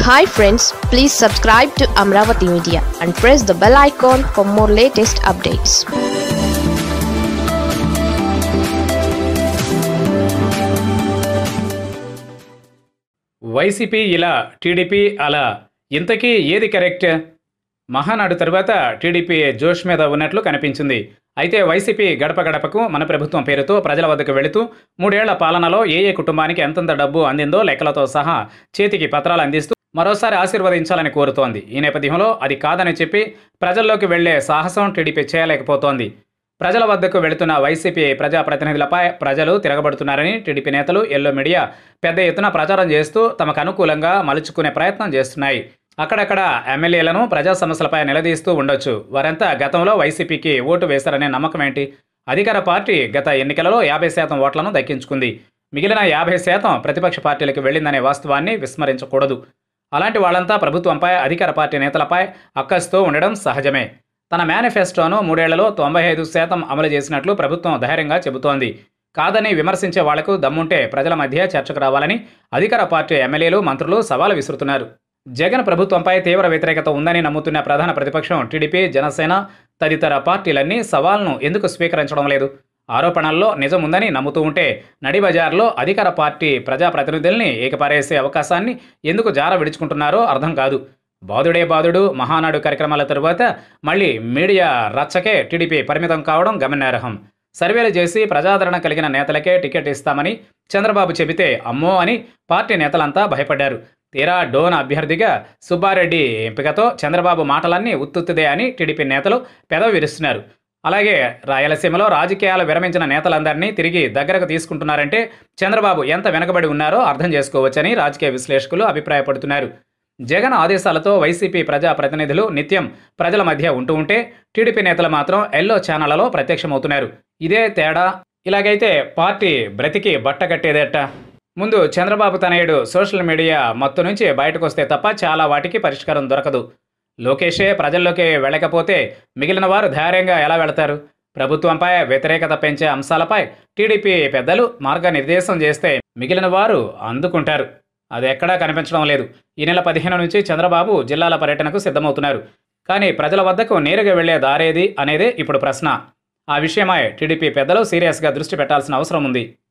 hi friends please subscribe to Amaravati media and press the bell icon for more latest updates YCP ఇలా TDP అలా ఇంతకీ ఏది correct Mahanadu తరువాత TDP జోష్ మీద ఉన్నట్లు కనిపించింది అయితే వైసీపీ గడప గడపకు మన ప్రభుత్వం పేరుతో ప్రజల వద్దకు వెళుతూ మూడేళ్ల పాలనలో ఏ ఏ కుటుంబానికి ఎంతెంత డబ్బు అందిందో లెక్కలతో సహా చేతికి పత్రాలు అందిస్తూ మరోసారి ఆశీర్వదించాలని కోరుతోంది ఈ నేపథ్యంలో అది కాదని చెప్పి ప్రజల్లోకి వెళ్లే సాహసం టీడీపీ చేయలేకపోతోంది ప్రజల వద్దకు వెళుతున్న వైసీపీ ప్రజాప్రతినిధులపై ప్రజలు తిరగబడుతున్నారని టీడీపీ నేతలు ఎల్లో మీడియా పెద్ద ఎత్తున ప్రచారం చేస్తూ తమకు అనుకూలంగా మలుచుకునే ప్రయత్నం చేస్తున్నాయి అక్కడక్కడ ఎమ్మెల్యేలను ప్రజా సమస్యలపై నిలదీస్తూ ఉండొచ్చు వారంతా గతంలో వైసీపీకి ఓటు వేశారనే నమ్మకం ఏంటి అధికార పార్టీ గత ఎన్నికలలో యాభై శాతం ఓట్లను దక్కించుకుంది మిగిలిన యాభై శాతం ప్రతిపక్ష పార్టీలకు వెళ్ళిందనే వాస్తవాన్ని విస్మరించకూడదు అలాంటి వాళ్ళంతా ప్రభుత్వంపై అధికార పార్టీ నేతలపై అక్కస్తో ఉండడం సహజమే తన మేనిఫెస్టోను మూడేళ్లలో తొంభై ఐదు శాతం అమలు చేసినట్లు ప్రభుత్వం ధైర్యంగా చెబుతోంది కాదని విమర్శించే వాళ్లకు దమ్ముంటే ప్రజల మధ్య చర్చకు రావాలని అధికార పార్టీ ఎమ్మెల్యేలు మంత్రులు సవాలు విసురుతున్నారు జగన్ ప్రభుత్వంపై తీవ్ర వ్యతిరేకత ఉందని నమ్ముతున్న ప్రధాన ప్రతిపక్షం టీడీపీ జనసేన తదితర పార్టీలన్నీ సవాల్ను ఎందుకు స్వీకరించడం లేదు ఆరోపణల్లో నిజం ఉందని నమ్ముతూ ఉంటే నడిబజార్లో అధికార పార్టీ ప్రజాప్రతినిధుల్ని ఏకపారేసే అవకాశాన్ని ఎందుకు జార విడుచుకుంటున్నారో అర్థం కాదు బాదుడే బాదుడు మహానాడు కార్యక్రమాల తరువాత మళ్ళీ మీడియా రచ్చకే టీడీపీ పరిమితం కావడం గమనార్హం సర్వేలు చేసి ప్రజాదరణ కలిగిన నేతలకే టికెట్ ఇస్తామని చంద్రబాబు చెబితే అమ్మో అని పార్టీ నేతలంతా భయపడ్డారు తీరా డోన్ అభ్యర్థిగా సుబ్బారెడ్డి ఎంపికతో చంద్రబాబు మాటలన్నీ ఉత్తుత్తుదే అని టీడీపీ నేతలు పెదవి విరుస్తున్నారు అలాగే రాయలసీమలో రాజకీయాలు విరమించిన నేతలందరినీ తిరిగి దగ్గరకు తీసుకుంటున్నారంటే చంద్రబాబు ఎంత వెనకబడి ఉన్నారో అర్థం చేసుకోవచ్చని రాజకీయ విశ్లేషకులు అభిప్రాయపడుతున్నారు జగన్ ఆదేశాలతో వైసీపీ ప్రజాప్రతినిధులు నిత్యం ప్రజల మధ్య ఉంటూ ఉంటే టీడీపీ నేతలు మాత్రం ఎల్లో ఛానళ్లలో ప్రత్యక్షమవుతున్నారు ఇదే తేడా ఇలాగైతే పార్టీ బ్రతికి బట్టగట్టేదేట ముందు చంద్రబాబు తనయుడు సోషల్ మీడియా మత్తు నుంచి బయటకు వస్తే తప్ప చాలా వాటికి పరిష్కారం దొరకదు లోకేషే ప్రజల్లోకి వెళ్ళకపోతే మిగిలిన వారు ధైర్యంగా ఎలా వెళతారు ప్రభుత్వంపై వ్యతిరేకత పెంచే అంశాలపై టీడీపీ పెద్దలు మార్గనిర్దేశం చేస్తే మిగిలిన వారు అందుకుంటారు అది ఎక్కడా కనిపించడం లేదు ఈ నెల పదిహేను నుంచి చంద్రబాబు జిల్లాల పర్యటనకు సిద్ధమవుతున్నారు కానీ ప్రజల వద్దకు నేరుగా వెళ్లే దారేది అనేదే ఇప్పుడు ప్రశ్న ఆ విషయమై టీడీపీ పెద్దలు సీరియస్గా దృష్టి పెట్టాల్సిన అవసరం ఉంది